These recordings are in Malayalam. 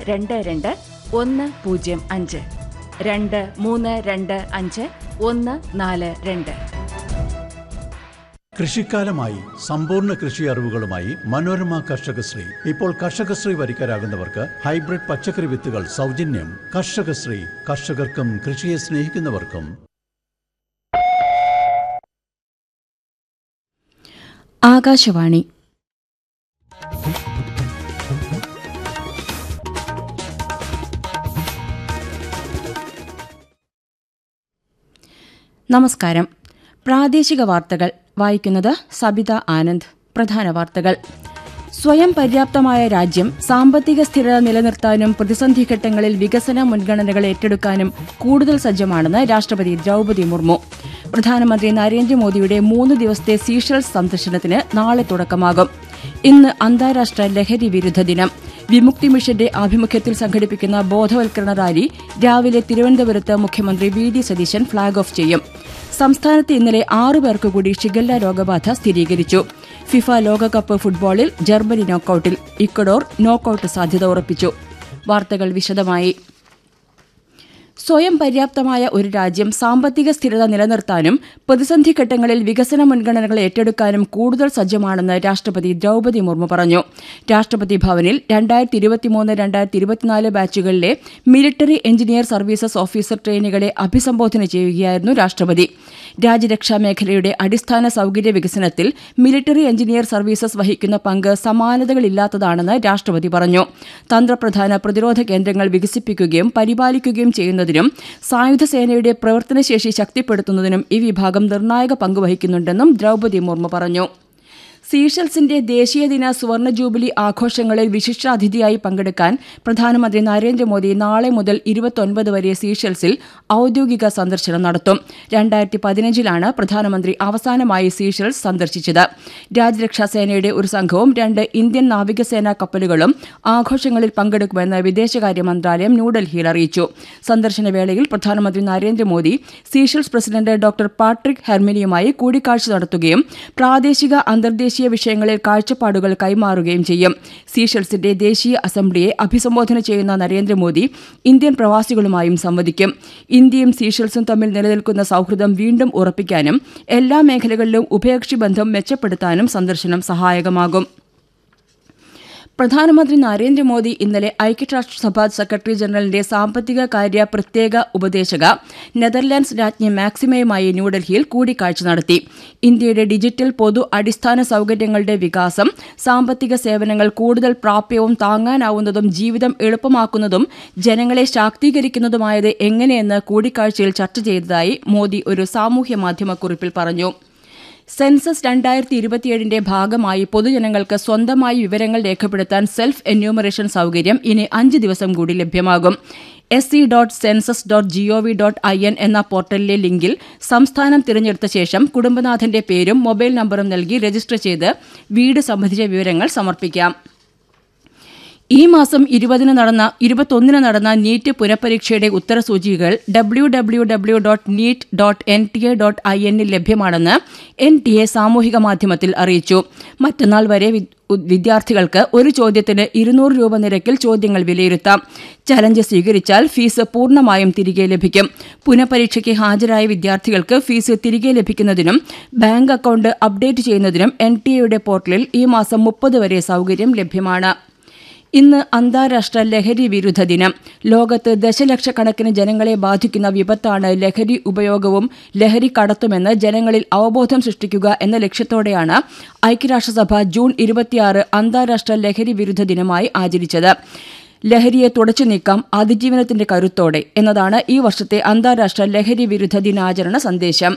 രണ്ട് രണ്ട് ഒന്ന് പൂജ്യം അഞ്ച് രണ്ട് മൂന്ന് രണ്ട് അഞ്ച് ഒന്ന് നാല് രണ്ട് കൃഷിക്കാലമായി സമ്പൂർണ്ണ കൃഷി അറിവുകളുമായി മനോരമ കർഷകശ്രീ ഇപ്പോൾ കർഷകശ്രീ വരിക്കാരാകുന്നവർക്ക് ഹൈബ്രിഡ് പച്ചക്കറി വിത്തുകൾ സൗജന്യം കർഷകശ്രീ കർഷകർക്കും കൃഷിയെ സ്നേഹിക്കുന്നവർക്കും ആകാശവാണി നമസ്കാരം പ്രാദേശിക വാർത്തകൾ വായിക്കുന്നത് സബിത ആനന്ദ് പ്രധാന വാർത്തകൾ സ്വയം പര്യാപ്തമായ രാജ്യം സാമ്പത്തിക സ്ഥിരത നിലനിർത്താനും പ്രതിസന്ധി ഘട്ടങ്ങളിൽ വികസന മുൻഗണനകൾ ഏറ്റെടുക്കാനും കൂടുതൽ സജ്ജമാണെന്ന് രാഷ്ട്രപതി ദ്രൌപതി മുർമു പ്രധാനമന്ത്രി നരേന്ദ്രമോദിയുടെ മൂന്ന് ദിവസത്തെ സീഷൽസ് സന്ദർശനത്തിന് നാളെ തുടക്കമാകും ഇന്ന് അന്താരാഷ്ട്ര ലഹരി വിരുദ്ധ ദിനം വിമുക്തി മിഷന്റെ ആഭിമുഖ്യത്തിൽ സംഘടിപ്പിക്കുന്ന ബോധവൽക്കരണ റാലി രാവിലെ തിരുവനന്തപുരത്ത് മുഖ്യമന്ത്രി V D Satheesan flag off ചെയ്യും സംസ്ഥാനത്ത് ഇന്നലെ ആറു പേർക്ക് കൂടി ഷിഗല്ല രോഗബാധ സ്ഥിരീകരിച്ചു ഫിഫ ലോകകപ്പ് ഫുട്ബോളിൽ ജർമ്മനി നോക്കൌട്ടിൽ ഇക്വഡോർ നോക്കൌട്ട് സാധ്യത ഉറപ്പിച്ചു വാർത്തകൾ വിശദമായി സ്വയം പര്യാപ്തമായ ഒരു രാജ്യം സാമ്പത്തിക സ്ഥിരത നിലനിർത്താനും പ്രതിസന്ധി ഘട്ടങ്ങളിൽ വികസന മുൻഗണനകൾ ഏറ്റെടുക്കാനും കൂടുതൽ സജ്ജമാണെന്ന് രാഷ്ട്രപതി ദ്രൌപതി മുർമു പറഞ്ഞു രാഷ്ട്രപതി ഭവനിൽ രണ്ടായിരത്തി ഇരുപത്തിമൂന്ന് രണ്ടായിരത്തി ഇരുപത്തിനാല് ബാച്ചുകളിലെ മിലിറ്ററി എഞ്ചിനീയർ സർവീസസ് ഓഫീസർ ട്രെയിനികളെ അഭിസംബോധന ചെയ്യുകയായിരുന്നു രാഷ്ട്രപതി രാജ്യരക്ഷാ മേഖലയുടെ അടിസ്ഥാന സൌകര്യ വികസനത്തിൽ മിലിറ്ററി എഞ്ചിനീയർ സർവീസസ് വഹിക്കുന്ന പങ്ക് സമാനതകളില്ലാത്തതാണെന്ന് രാഷ്ട്രപതി പറഞ്ഞു തന്ത്രപ്രധാന പ്രതിരോധ കേന്ദ്രങ്ങൾ വികസിപ്പിക്കുകയും പരിപാലിക്കുകയും ചെയ്യുന്നതിനും സായുധ സേനയുടെ പ്രവർത്തനശേഷി ശക്തിപ്പെടുത്തുന്നതിനും ഈ വിഭാഗം നിർണായക പങ്കുവഹിക്കുന്നുണ്ടെന്നും ദ്രൌപതി മുർമു പറഞ്ഞു സീഷൽസിന്റെ ദേശീയദിന സുവർണ ജൂബിലി ആഘോഷങ്ങളിൽ വിശിഷ്ടാതിഥിയായി പങ്കെടുക്കാൻ പ്രധാനമന്ത്രി നരേന്ദ്രമോദി നാളെ മുതൽ ഇരുപത്തൊൻപത് വരെ സീഷൽസിൽ ഔദ്യോഗിക സന്ദർശനം നടത്തും രണ്ടായിരത്തി പതിനഞ്ചിലാണ് പ്രധാനമന്ത്രി അവസാനമായി സീഷൽസ് സന്ദർശിച്ചത് രാജ്യരക്ഷാ സേനയുടെ ഒരു സംഘവും രണ്ട് ഇന്ത്യൻ നാവികസേനാ കപ്പലുകളും ആഘോഷങ്ങളിൽ പങ്കെടുക്കുമെന്ന് വിദേശകാര്യ മന്ത്രാലയം ന്യൂഡൽഹിയിൽ അറിയിച്ചു സന്ദർശന വേളയിൽ പ്രധാനമന്ത്രി Narendra Modi Seychelles president doctor Patrick ഹെർമിനിയുമായി കൂടിക്കാഴ്ച നടത്തുകയും പ്രാദേശിക അന്തർദേശീയ വിഷയങ്ങളിൽ കാഴ്ചപ്പാടുകൾ കൈമാറുകയും ചെയ്യും സീഷൽസിന്റെ ദേശീയ അസംബ്ലിയെ അഭിസംബോധന ചെയ്യുന്ന നരേന്ദ്രമോദി ഇന്ത്യൻ പ്രവാസികളുമായും സംവദിക്കും ഇന്ത്യയും സീഷൽസും തമ്മിൽ നിലനിൽക്കുന്ന സൌഹൃദം വീണ്ടും ഉറപ്പിക്കാനും എല്ലാ മേഖലകളിലും ഉഭയകക്ഷി ബന്ധം മെച്ചപ്പെടുത്താനും സന്ദർശനം സഹായകമാകും പ്രധാനമന്ത്രി നരേന്ദ്രമോദി ഇന്നലെ ഐക്യരാഷ്ട്രസഭ സെക്രട്ടറി ജനറലിന്റെ സാമ്പത്തിക കാര്യ പ്രത്യേക ഉപദേശക നെതർലാൻഡ്സ് രാജ്ഞി മാക്സിമയുമായി ന്യൂഡൽഹിയിൽ കൂടിക്കാഴ്ച നടത്തി ഇന്ത്യയുടെ ഡിജിറ്റൽ പൊതു അടിസ്ഥാന സൌകര്യങ്ങളുടെ വികാസം സാമ്പത്തിക സേവനങ്ങൾ കൂടുതൽ പ്രാപ്യവും താങ്ങാനാവുന്നതും ജീവിതം എളുപ്പമാക്കുന്നതും ജനങ്ങളെ ശാക്തീകരിക്കുന്നതുമായത് എങ്ങനെയെന്ന് കൂടിക്കാഴ്ചയിൽ ചർച്ച ചെയ്തതായി മോദി ഒരു സാമൂഹ്യ മാധ്യമക്കുറിപ്പിൽ പറഞ്ഞു സെൻസസ് രണ്ടായിരത്തി ഇരുപത്തിയേഴിന്റെ ഭാഗമായി പൊതുജനങ്ങൾക്ക് സ്വന്തമായി വിവരങ്ങൾ രേഖപ്പെടുത്താൻ സെൽഫ് എന്യൂമറേഷൻ സൌകര്യം ഇനി അഞ്ച് ദിവസം കൂടി ലഭ്യമാകും S C dot census dot gov dot I N എന്ന പോർട്ടലിലെ ലിങ്കിൽ സംസ്ഥാനം തിരഞ്ഞെടുത്ത ശേഷം കുടുംബനാഥന്റെ പേരും മൊബൈൽ നമ്പറും നൽകി രജിസ്റ്റർ ചെയ്ത് വീട് സംബന്ധിച്ച വിവരങ്ങൾ സമർപ്പിക്കാം ഈ മാസം ഇരുപതിന് നടന്ന ഇരുപത്തൊന്നിന് നടന്ന നീറ്റ് പുനഃപരീക്ഷയുടെ ഉത്തരസൂചികകൾ W W W dot NEET dot N T A dot I എന്നിൽ ലഭ്യമാണെന്ന് എൻ ടി എ സാമൂഹിക മാധ്യമത്തിൽ അറിയിച്ചു മറ്റന്നാൾ വരെ വിദ്യാർത്ഥികൾക്ക് ഒരു ചോദ്യത്തിന് ഇരുന്നൂറ് രൂപ നിരക്കിൽ ചോദ്യങ്ങൾ വിലയിരുത്താം ചലഞ്ച് സ്വീകരിച്ചാൽ ഫീസ് പൂർണ്ണമായും തിരികെ ലഭിക്കും പുനഃപരീക്ഷയ്ക്ക് ഹാജരായ വിദ്യാർത്ഥികൾക്ക് ഫീസ് തിരികെ ലഭിക്കുന്നതിനും ബാങ്ക് അക്കൌണ്ട് അപ്ഡേറ്റ് ചെയ്യുന്നതിനും എൻ ടി എയുടെ പോർട്ടലിൽ ഈ മാസം മുപ്പത് വരെ സൌകര്യം ലഭ്യമാണ് ഇന്ന് അന്താരാഷ്ട്ര ലഹരി വിരുദ്ധ ദിനം ലോകത്ത് ദശലക്ഷക്കണക്കിന് ജനങ്ങളെ ബാധിക്കുന്ന വിപത്താണ് ലഹരി ഉപയോഗവും ലഹരി കടത്തുമെന്ന് ജനങ്ങളിൽ അവബോധം സൃഷ്ടിക്കുക എന്ന ലക്ഷ്യത്തോടെയാണ് ഐക്യരാഷ്ട്രസഭ ജൂൺ ഇരുപത്തിയാറ് അന്താരാഷ്ട്ര ലഹരി വിരുദ്ധ ദിനമായി ആചരിച്ചത് ലഹരിയെ തുടച്ചു നീക്കാം അതിജീവനത്തിന്റെ കരുത്തോടെ എന്നതാണ് ഈ വർഷത്തെ അന്താരാഷ്ട്ര ലഹരി വിരുദ്ധ ദിനാചരണ സന്ദേശം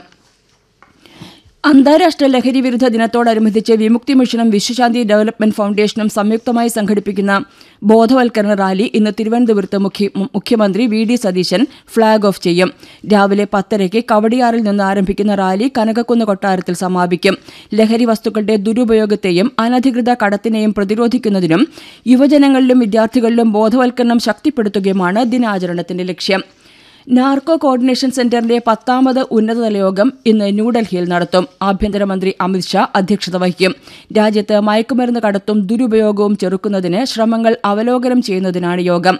അന്താരാഷ്ട്ര ലഹരി വിരുദ്ധ ദിനത്തോടനുബന്ധിച്ച് വിമുക്തി മിഷനും വിശ്വശാന്തി ഡെവലപ്മെന്റ് ഫൌണ്ടേഷനും സംയുക്തമായി സംഘടിപ്പിക്കുന്ന ബോധവൽക്കരണ റാലി ഇന്ന് തിരുവനന്തപുരത്ത് മുഖ്യമന്ത്രി V D Satheesan flag off ചെയ്യും രാവിലെ പത്തരയ്ക്ക് കവടിയാറിൽ നിന്ന് ആരംഭിക്കുന്ന റാലി കനകക്കുന്ന് കൊട്ടാരത്തിൽ സമാപിക്കും ലഹരി വസ്തുക്കളുടെ ദുരുപയോഗത്തെയും അനധികൃത കടത്തിനെയും പ്രതിരോധിക്കുന്നതിനും യുവജനങ്ങളിലും വിദ്യാർത്ഥികളിലും ബോധവൽക്കരണം ശക്തിപ്പെടുത്തുകയുമാണ് ദിനാചരണത്തിന്റെ ലക്ഷ്യം നാർക്കോ കോർഡിനേഷൻ സെന്ററിന്റെ പത്താമത് ഉന്നതതല യോഗം ഇന്ന് ന്യൂഡൽഹിയിൽ നടത്തും ആഭ്യന്തരമന്ത്രി അമിത്ഷാ അധ്യക്ഷത വഹിക്കും രാജ്യത്ത് മയക്കുമരുന്ന് കടത്തും ദുരുപയോഗവും ചെറുക്കുന്നതിന് ശ്രമങ്ങൾ അവലോകനം ചെയ്യുന്നതിനാണ് യോഗം